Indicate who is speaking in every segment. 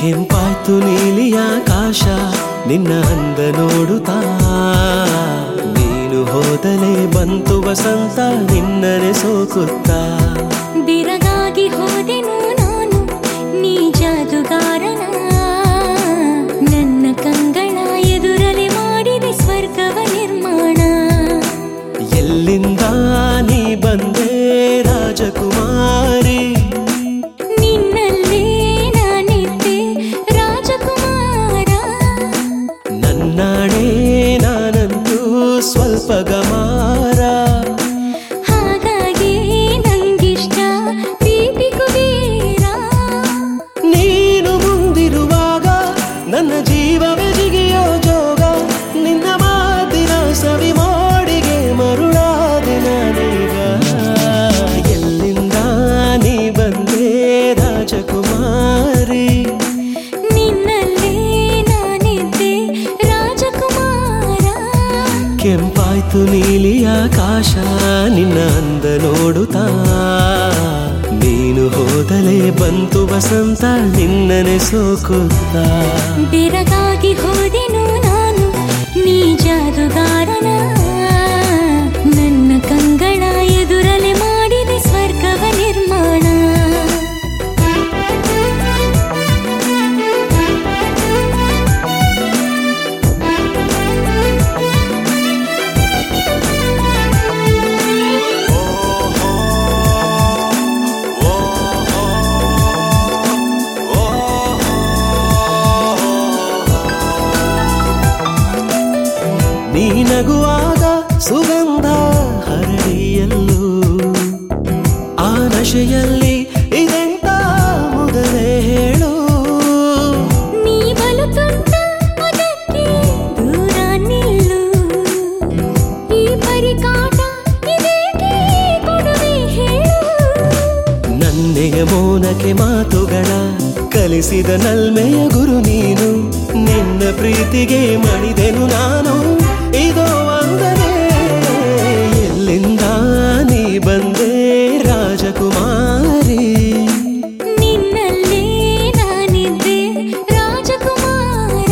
Speaker 1: ಕೆಂಪಾಯ್ತು ನೀಲಿ ಆಕಾಶ ನಿನ್ನ ಅಂದ ನೋಡುತ್ತಾ ನೀನು ಹೋದಲೇ ಬಂತು ವಸಂತ ನಿನ್ನನೆ ಸೋಕುತ್ತಾ
Speaker 2: ಬಿರಗಾಗಿ ಹೋದೆನು ನಾನು ನೀ ಜಾದುಗಾರನ ನನ್ನ ಕಂಗಳ ಎದುರಲೆ ಮಾಡಿದೆ ಸ್ವರ್ಗವ ನಿರ್ಮಾಣ
Speaker 1: ಎಲ್ಲಿಂದ ನೀ ಬಂದೆ ರಾಜಕುಮಾರಿ
Speaker 2: ನಿನ್ನಲ್ಲೇ ನಾನಿದ್ದೆ ರಾಜಕುಮಾರ
Speaker 1: ನನ್ನಾಣೆ ನಾನಂತೂ ಸ್ವಲ್ಪ ಗಮಾರ
Speaker 2: ಹಾಗಾಗಿ ನಂಗಿಷ್ಟ ಪ್ರೀತಿ ಕುಬೇರ
Speaker 1: ನೀನು ಮುಂದಿರುವಾಗ ನನ್ನ ಜೀವವೇ ಜಿಗಿಯೋ ಜೋಗ ನಿನ್ನ ಮಾತಿನ ಸವಿ ಮೋಡಿಗೆ ಮರುಳಾದೆ ನಾನೀಗ ಎಲ್ಲಿಂದ ನೀ ಬಂದೆ ರಾಜಕುಮಾರಿ
Speaker 2: ನಿನ್ನಲ್ಲೇ ನಾನಿದ್ದೆ ರಾಜಕುಮಾರ
Speaker 1: ಕೆಂಪಾಯ್ತು ನೀಲಿ ಆಕಾಶ ನಿನ್ನ ಅಂದ ನೋಡುತ್ತಾ ನೀನು ಹೋದಲೇ ಬಂತು ವಸಂತ ನಿನ್ನನೆ ಸೋಕುತ್ತಾ
Speaker 2: ಬೆರಗಾಗಿ ಹೋದೆನು ನಾನು ನೀ ಜಾದುಗಾರನ ನನ್ನ ಕಂಗಳ ಎದುರಲೆ ಮಾಡಿದೆ ಸ್ವರ್ಗವ ನಿರ್ಮಾಣ
Speaker 1: ನೀ ನಗುವಾಗ ಸುಗಂಧ ಹರಡಿಯಲ್ಲೂ ಆ ನಶೆಯಲ್ಲಿ ಇದೆಂತ ಮೊದಲೇ ಹೇಳು
Speaker 2: ನೀ ಬಲು ತುಂಟ ಅದಕ್ಕೆ ದೂರ ನಿಲ್ಲು ಈ ಪರಿಕಾಟ ಇದೇಕೆ ಕೊಡುವೆ ಹೇಳು
Speaker 1: ನನ್ನೆಯ ಮೌನಕ್ಕೆ ಮಾತುಗಳ ಕಲಿಸಿದ ನಲ್ಮೆಯ ಗುರು ನೀನು ನಿನ್ನ ಪ್ರೀತಿಗೆ ಮಣಿದೆನು ನಾನು ಇದೋ ವಂದನೆ ಎಲ್ಲಿಂದ ನೀ ಬಂದೆ ರಾಜಕುಮಾರಿ
Speaker 2: ನಿನ್ನಲ್ಲೇ ನಾನಿದ್ದೆ ರಾಜಕುಮಾರ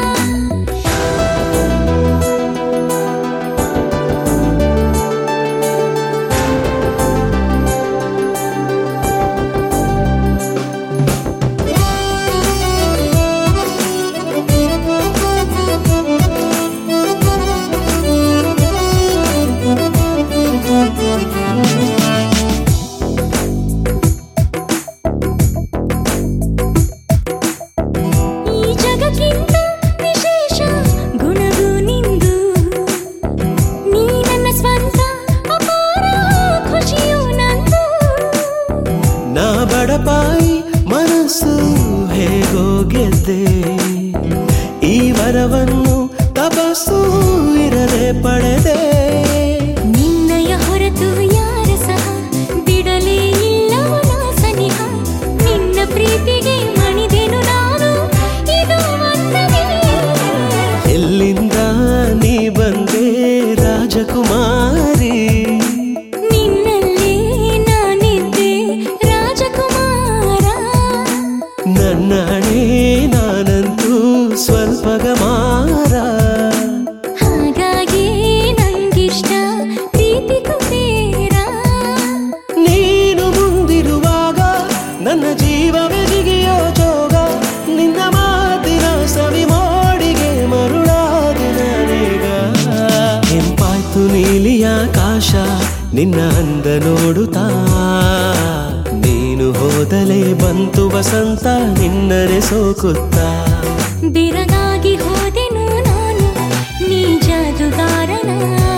Speaker 2: ಈ ಜಗಕ್ಕಿಂತ ವಿಶೇಷ ಗುಣವು ನಿಂದು ನೀ ನನ್ನ ಸ್ವಂತ ಅಪಾರ ಖುಷಿಯು ನಂದು
Speaker 1: ನಾ ಬಡಪಾಯಿ ಮನಸ್ಸು ಹೇಗೋ ಗೆದ್ದೆ ಈ ವರವನ್ನು ತಪಸ್ಸು ಇರದೆ ಪಡೆದೆ
Speaker 2: ನಿನ್ನಯ ಹೊರತು ಯಾರ ಸಹ ಬಿಡಲೇ ಇಲ್ಲವನ ಸನಿಹ ನಿನ್ನ ಪ್ರೀತಿಗೆ ಮಣಿದೆನು ನಾನು ಇದು ವಂದನೆ
Speaker 1: ಎಲ್ಲಿಂದ ನೀ ಬಂದೆ ರಾಜಕುಮಾರಿ
Speaker 2: ನಿನ್ನಲ್ಲೇ ನಾನಿದ್ದೆ ರಾಜಕುಮಾರ
Speaker 1: ನನ್ನ ಹಣೆ ನಾನಂತೂ ಸ್ವಲ್ಪ ಗಮಾರ
Speaker 2: ಹಾಗಾಗಿ ನಂಗಿಷ್ಟ ಪ್ರೀತಿ ಕುಬೇರ
Speaker 1: ನೀನು ಮುಂದಿರುವಾಗ ನನ್ನ ಜೀವವೇ ಜಿಗಿಯೋ ಜೋಗ ನಿನ್ನ ಮಾತಿನ ಸವಿ ಮೋಡಿಗೆ ಮರುಳಾದೆ ನಾನೀಗ ಕೆಂಪಾಯ್ತು ನೀಲಿ ಆಕಾಶ ನಿನ್ನ ಅಂದ ನೋಡುತ್ತಾ ನೀನು ಹೋದಲೇ ಬಂತು ವಸಂತ ನಿನ್ನನೆ ಸೋಕುತ್ತಾ
Speaker 2: ಬಿರಗಾಗಿ ಹೋದೆನು ನಾನು ನೀ ಜಾದುಗಾರನ